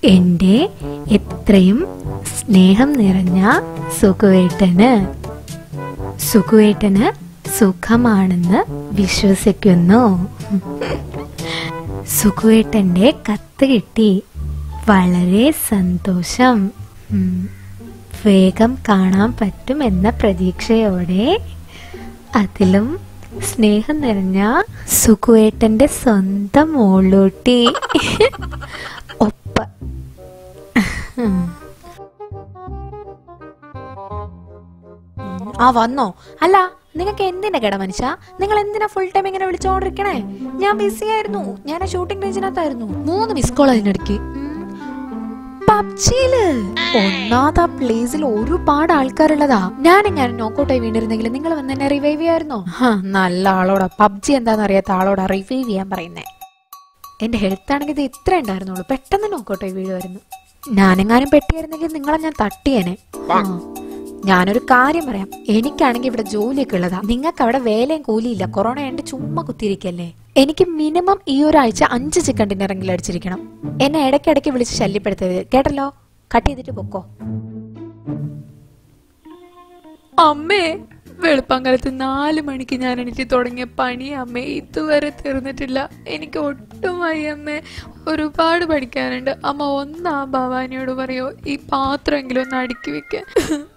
എൻ്റെ എത്രയും സ്നേഹം നിറഞ്ഞ സുഖുവേട്ടന് സുഖുവേട്ടന് സുഖമാണെന്ന് വിശ്വസിക്കുന്നു സുഖുവേട്ടന്റെ കത്ത് കിട്ടി വളരെ സന്തോഷം ഉം. വേഗം കാണാൻ പറ്റും എന്ന പ്രതീക്ഷയോടെ അതിലും സ്നേഹം നിറഞ്ഞ സുഖുവേട്ടന്റെ സ്വന്തം മോളൂട്ടി ഒപ്പ ആ വന്നോ അല്ല നിങ്ങൾക്ക് എന്തിന്റെ കട മനുഷ്യ നിങ്ങൾ എന്തിനാ ഫുൾ ടൈം ഇങ്ങനെ വിളിച്ചോണ്ടിരിക്കണേ ഞാൻ ബിസി ആയിരുന്നു ഞാൻ ആ ഷൂട്ടിംഗ് റേഞ്ചിനകത്തായിരുന്നു മൂന്ന് മിസ് കോൾ അതിനിടയ്ക്ക് പബ്ജിയില് ഒന്നാമത് ആ പ്ലേസിൽ ഒരുപാട് ആൾക്കാരുള്ളതാ ഞാൻ ഞാൻ നോക്കൗട്ടായി വീണിരുന്നെങ്കിൽ നിങ്ങൾ വന്ന് എന്നെ റിവൈവ് ചെയ്യായിരുന്നോ ഹാ, നല്ല ആളോടാ പബ്ജി എന്താന്ന് അറിയാത്ത ആളോടാ റിവൈവ് ചെയ്യാൻ പറയുന്നേ എന്റെ ഹെൽത്ത് ആണെങ്കിൽ ഇത് ഇത്ര ഉണ്ടായിരുന്നുള്ളൂ പെട്ടെന്ന് നോക്കൗട്ടായി വീഴുമായിരുന്നു ഞാനെങ്ങാനും പെട്ടിയായിരുന്നെങ്കിൽ നിങ്ങളെ ഞാൻ തട്ടിയേനെ ആ. ഞാനൊരു കാര്യം പറയാം എനിക്കാണെങ്കിൽ ഇവിടെ ജോലിയൊക്കെ ഉള്ളതാ നിങ്ങൾക്ക് അവിടെ വേലയും കൂലിയില്ല കൊറോണ ആയിട്ട് ചുമ്മാ കുത്തിയിരിക്കല്ലേ എനിക്ക് മിനിമം ഈ ഒരാഴ്ച അഞ്ച് ചിക്കൻ ഡിന്നറെങ്കിലും അടിച്ചിരിക്കണം എന്നെ ഇടയ്ക്കിടയ്ക്ക് വിളിച്ച് ശല്യപ്പെടുത്തരുത് കേട്ടല്ലോ കട്ട് ചെയ്തിട്ട് പൊക്കോ അമ്മേ വെളുപ്പാങ്കാലത്ത് നാല് മണിക്ക് ഞാൻ എനിക്ക് തുടങ്ങിയ പണി അമ്മേ ഇതുവരെ തീർന്നിട്ടില്ല എനിക്ക് ഒട്ടും വയ്യ അമ്മേ ഒരുപാട് പഠിക്കാനുണ്ട് അമ്മ ഒന്നാ ഭവാനിയോട് പറയോ ഈ പാത്രമെങ്കിലും ഒന്ന് അടുക്കി വെക്കാൻ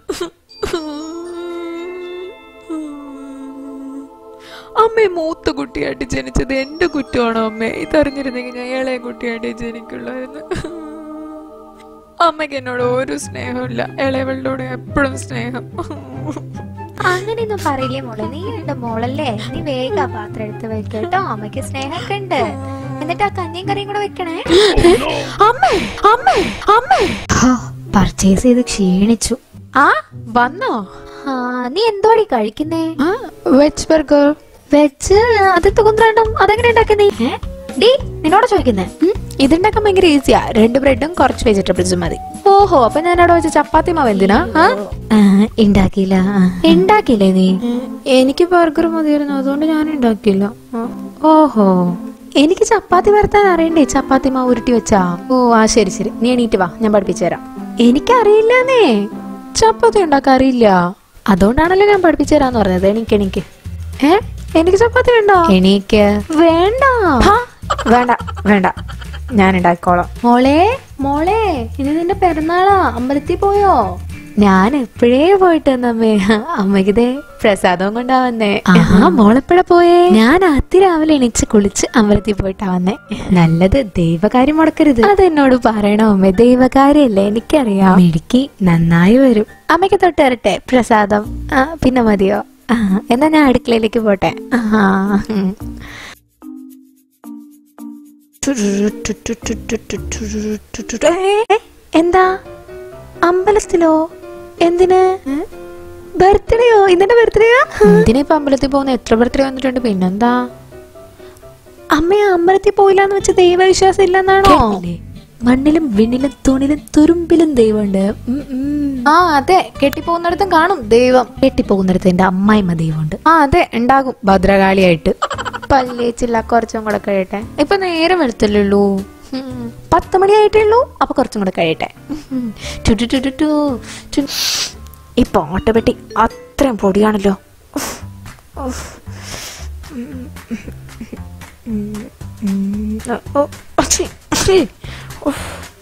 അമ്മേ മൂത്ത കുട്ടിയായിട്ട് ജനിച്ചത് എന്റെ കുറ്റമാണോ അമ്മേ ഇതറിഞ്ഞിരുന്നെങ്കിൽ ഞാൻ ഇളയ കുട്ടിയായിട്ട് ജനിക്കുള്ളായിരുന്നു അമ്മയ്ക്ക് എന്നോട് ഒരു സ്നേഹമില്ല ഇളയവളുടെ കൂടെ എപ്പോഴും സ്നേഹം അങ്ങനെയൊന്നും പറയില്ലേ മോളെ നീ ഉണ്ട് മോളല്ലേ നീ വേഗം ആ പാത്രം എടുത്ത് വെക്കട്ടോ അമ്മയ്ക്ക് സ്നേഹമൊക്കെ ഉണ്ട് എന്നിട്ട് ആ കഞ്ഞിയും കറിയും കൂടെ വെക്കണേ അമ്മേ അമ്മേ അമ്മേ പർച്ചേസ് ചെയ്ത് ക്ഷീണിച്ചു ആ വന്നോ ആ നീ എന്തോടി കഴിക്കുന്നേ ആ വെജ് ബർഗർ വെച്ച് അത് കുന്ത്രണ്ടും അതെങ്ങനെ ഉണ്ടാക്കുന്നേ ഡി നിന്നോട് ചോദിക്കുന്നേ ഇതുണ്ടാക്കാൻ ഭയങ്കര ഈസിയാ രണ്ട് ബ്രെഡും കുറച്ച് വെജിറ്റബിൾസും മതി ഓഹോ അപ്പൊ ഞാൻ അവിടെ വെച്ച ചപ്പാത്തി മാവ് എന്തിനാ ആ? ഉണ്ടാക്കിയില്ല ഉണ്ടാക്കിയില്ലേ നീ എനിക്ക് ബർഗർ മതിയായിരുന്നു അതുകൊണ്ട് ഞാൻ ഉണ്ടാക്കിയില്ല ആ. ഓഹോ എനിക്ക് ചപ്പാത്തി വരത്താൻ അറിയണ്ടേ ചപ്പാത്തി മാവ് ഉരുട്ടി വെച്ചാ ഓ ആ ശരി ശരി നീ എണീറ്റ് വാ ഞാൻ പഠിപ്പിച്ചു തരാം എനിക്കറിയില്ലെന്നേ ചപ്പാത്തി ഉണ്ടാക്കാൻ അറിയില്ല അതുകൊണ്ടാണല്ലോ ഞാൻ പഠിപ്പിച്ചു തരാന്ന് പറഞ്ഞത് എനിക്ക് എനിക്ക് ഏ എനിക്ക് ചപ്പാത്തി വേണ്ടോ എണീക്ക് വേണ്ട വേണ്ട വേണ്ട ഞാൻ ഉണ്ടാക്കിക്കോളാം മോളെ മോളെ ഇനി നിന്റെ പെരുന്നാളാ അമ്പലത്തിൽ പോയോ ഞാൻ എപ്പോഴേ പോയിട്ട് വന്നമ്മേ അമ്മയ്ക്ക് ഇതേ പ്രസാദവും കൊണ്ടാ വന്നേ ആഹാ മോളെപ്പോഴാ പോയേ ഞാൻ അതിരാവിലെ എണീച്ച് കുളിച്ച് അമ്പലത്തിൽ പോയിട്ടാ വന്നേ നല്ലത് ദൈവകാര്യം മുടക്കരുത് അതെന്നോട് പറയണോ അമ്മേ ദൈവകാര്യല്ലേ എനിക്കറിയാം മിടുക്കി നന്നായി വരും അമ്മയ്ക്ക് തൊട്ട് വരട്ടെ പ്രസാദം ആ, പിന്നെ മതിയോ ആ, എന്നാ ഞാൻ അടുക്കളയിലേക്ക് പോട്ടെ ആ, ഉം. ഏ, എന്താ അമ്പലത്തിലോ എന്തിന് ബർത്ത്ഡേയോ ഇന്നെ ബർത്ത്ഡേയാ എന്തിനാ ഇപ്പൊ അമ്പലത്തിൽ പോകുന്ന എത്ര ബർത്ത്ഡേ വന്നിട്ടുണ്ട് പിന്നെന്താ അമ്മ അമ്പലത്തിൽ പോയില്ലാന്ന് വെച്ച് ദൈവവിശ്വാസം ഇല്ലെന്നാണോ കേട്ടില്ലേ? മണ്ണിലും വിണ്ണിലും തൂണിലും തുരുമ്പിലും ദൈവമുണ്ട് ഉം, ഉം. ആ അതെ കെട്ടിപ്പോകുന്നിടത്തും കാണും ദൈവം കെട്ടിപ്പോകുന്നിടത്ത് എന്റെ അമ്മായിമ്മ ദൈവമുണ്ട് ആ അതെ ഉണ്ടാകും ഭദ്രകാളിയായിട്ട് പല്ലേച്ചില്ല കുറച്ചും കൂടെ കഴിയട്ടെ ഇപ്പൊ നേരം വെളുത്തല്ലുള്ളൂ ഉം. പത്ത് മണിയായിട്ടേ ഉള്ളൂ അപ്പൊ കുറച്ചും കൂടെ കഴിയട്ടെ ഉം. ടു ടു ടു ടു ടു. ടു. ഈ പോട്ടപ്പെട്ടി അത്രയും പൊടിയാണല്ലോ ഉഫ്. ഉഫ്. ഉം. ഉം. ഓ, അച്ഛി. ഉഫ്.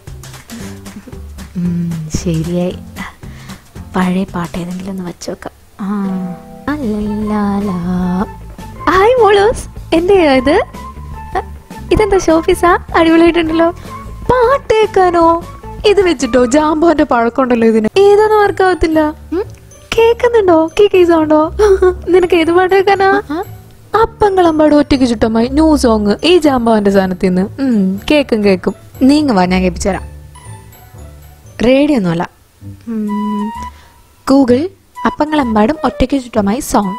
ഉം, ശരിയായി പഴയ പാട്ട് ഏതെങ്കിലും ഒന്ന് വെച്ച് വെക്കാം ആ. അല്ലല്ലാലാ. ഹായ് മോളൂസ് എന്തെയാ ഇത് അ, ഇതെന്താ ഷോഫീസാ അടിപൊളിയായിട്ടുണ്ടല്ലോ പാട്ട് കേൾക്കാനോ ഇത് വെച്ചിട്ടോ ജാമ്പോന്റെ പഴക്കമുണ്ടല്ലോ ഇതിന് ഏതൊന്നും വർക്കാവത്തില്ല കേക്കുന്നുണ്ടോ കേക്ക് സൗണ്ടോ നിനക്ക് ഏത് പാട്ട് കേൾക്കാനാ അപ്പങ്ങളമ്പാട് ഒറ്റയ്ക്ക് ചുട്ടമായി ന്യൂ സോങ് ഈ ജാമ്പോന്റെ സാധനത്തിൽ നിന്ന് ഉം, കേക്കും കേക്കും നീങ്ങ വാ ഞാൻ കേൾപ്പിച്ചു തരാം റേഡിയോ ഒന്നുമല്ല ഉം, ഗൂഗിൾ അപ്പങ്ങളെമ്പാടും ഒറ്റയ്ക്ക് ചുട്ടമായി സോങ്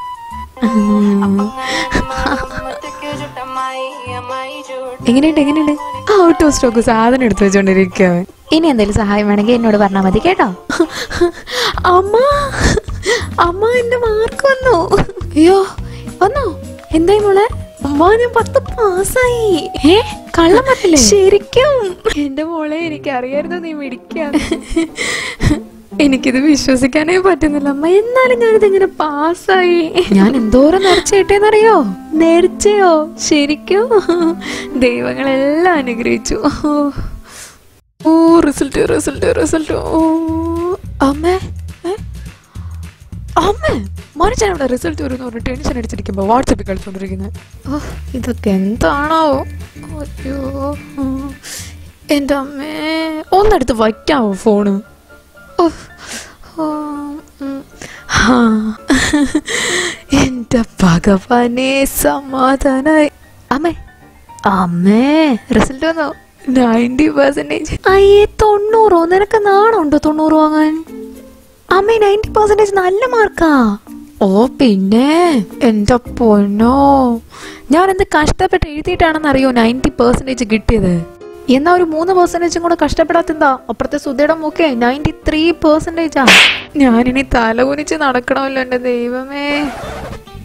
എങ്ങനെയുണ്ട് എങ്ങനെയുണ്ട് ഔട്ട് ഓഫ് സ്റ്റോക്ക് സാധനം എടുത്തു വെച്ചോണ്ടിരിക്കുക ഇനി എന്തെങ്കിലും സഹായം വേണമെങ്കിൽ എന്നോട് പറഞ്ഞാൽ മതി കേട്ടോ അമ്മ അമ്മ എന്റെ മാർക്ക് വന്നു അയ്യോ വന്നോ എന്തായി മോളെ അമ്മ ഞാൻ പത്ത് പാസ്സായി ഏ കള്ളം പറഞ്ഞില്ലേ ശരിക്കും എന്റെ മോളെ എനിക്ക് അറിയായിരുന്നു നീ മിടിക്കാൻ എനിക്കിത് വിശ്വസിക്കാനേ പറ്റുന്നില്ല അമ്മ എന്നാലും ഞാനിത് ഇങ്ങനെ പാസ്സായി ഞാൻ എന്തോരം നേർച്ചയിട്ടേന്നറിയോ നേർച്ചയോ ശരിക്കും ദൈവങ്ങളെല്ലാം അനുഗ്രഹിച്ചു ഓ റിസൾട്ട് റിസൾട്ട് റിസൾട്ട് ഓ അമ്മേ ഏ? അമ്മേ മറിച്ചാണ് ഇവിടെ റിസൾട്ട് വരുന്ന പറഞ്ഞ് ടെൻഷൻ അടിച്ചിരിക്കുമ്പോൾ വാട്സപ്പിൽ കളിച്ചുകൊണ്ടിരിക്കുന്നത് ഓ ഇതൊക്കെ എന്താണോ അയ്യോ ഉം. എൻ്റെ അമ്മേ ഒന്നെടുത്ത് വയ്ക്കാവോ ഫോണ് ഓ ഓ, ഉം. ആ. എൻ്റെ ഭഗവാനെ സമാധാനായി അമ്മേ അമ്മേ റിസൾട്ട് വന്നോ നയൻറ്റി പെർസെൻറ്റേജ് അയ്യേ തൊണ്ണൂറോ നിനക്ക് നാണുണ്ടോ തൊണ്ണൂറ് വാങ്ങാൻ അമ്മ നയൻറ്റി പെർസെന്റേജ് നല്ല മാർക്കാ ഓ പിന്നെ എന്റെ പൊന്നോ ഞാൻ എന്ത് കഷ്ടപ്പെട്ട് എഴുതിയിട്ടാണെന്ന് അറിയോ നയൻറ്റി പെർസെന്റേജ് കിട്ടിയത് എന്നാ ഒരു മൂന്ന് പെർസെന്റേജും കൂടെ കഷ്ടപ്പെടാത്തെന്താ അപ്പുറത്തെ സുധയുടെ മൂക്കെ നയൻറ്റി ത്രീ പെർസെന്റേജാ ഞാനിനി തല കുനിച്ച് നടക്കണമല്ലോ എന്റെ ദൈവമേ